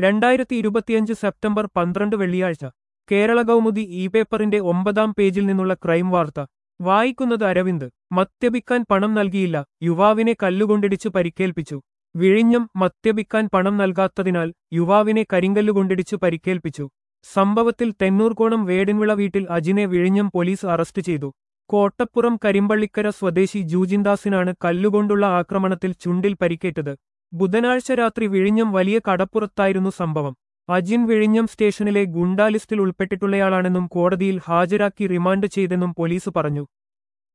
രണ്ടായിരത്തി ഇരുപത്തിയഞ്ച് സെപ്റ്റംബർ പന്ത്രണ്ട് വെള്ളിയാഴ്ച കേരള കൗമുദി ഇ പേപ്പറിന്റെ ഒമ്പതാം പേജിൽ നിന്നുള്ള ക്രൈം വാർത്ത വായിക്കുന്നത് അരവിന്ദ് മദ്യപിക്കാൻ പണം നൽകിയില്ല യുവാവിനെ കല്ലുകൊണ്ടിടിച്ചു പരിക്കേൽപ്പിച്ചു വിഴിഞ്ഞം മദ്യപിക്കാൻ പണം നൽകാത്തതിനാൽ യുവാവിനെ കരിങ്കല്ലുകൊണ്ടിടിച്ചു പരിക്കേൽപ്പിച്ചു സംഭവത്തിൽ തെന്നൂർകോണം വേടിൻവിള വീട്ടിൽ അജിനെ വിഴിഞ്ഞം പോലീസ് അറസ്റ്റ് ചെയ്തു കോട്ടപ്പുറം കരിമ്പള്ളിക്കര സ്വദേശി ജൂജിൻദാസിനാണ് കല്ലുകൊണ്ടുള്ള ആക്രമണത്തിൽ ചുണ്ടിൽ പരിക്കേറ്റത് ബുധനാഴ്ച രാത്രി വിഴിഞ്ഞം വലിയ കടപ്പുറത്തായിരുന്നു സംഭവം അജിൻ വിഴിഞ്ഞം സ്റ്റേഷനിലെ ഗുണ്ടാ ലിസ്റ്റിൽ ഉൾപ്പെട്ടിട്ടുള്ളയാളാണെന്നും കോടതിയിൽ ഹാജരാക്കി റിമാൻഡ് ചെയ്തെന്നും പോലീസ് പറഞ്ഞു